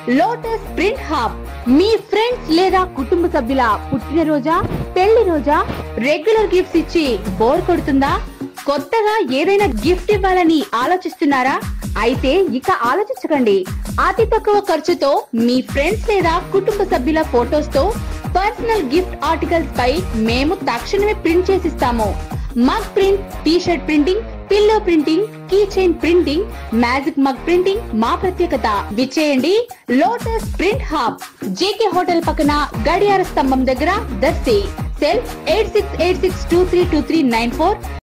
lotus Print Hub మీ friends లేదా కుటుంబ సభ్యుల పుట్టినరోజా పెళ్లి రోజా రెగ్యులర్ గిఫ్ట్స్ ఇచ్చి బోర్ కొడుతుందా కొత్తగా ఏదైనా గిఫ్ట్ ఇవ్వాలని ఆలోచిస్తున్నారా అయితే ఇక ఆలోచించకండి అతి తక్కువ ఖర్చుతో మీ ఫ్రెండ్స్ లేదా కుటుంబ సభ్యుల ఫోటోస్ తో పర్సనల్ గిఫ్ట్ ఆర్టికల్స్ పై మేము తక్షణమే ప్రింట్ చేసిస్తాము mug print T shirt printing pillow printing key chain printing magic mug printing మా ప్రత్యేకత విచ్చేయండి Lotus Print Hub JK hotel పక్కన గడియార స్తంభం దగ్గర Darsi cell eight six eight six two three two three nine four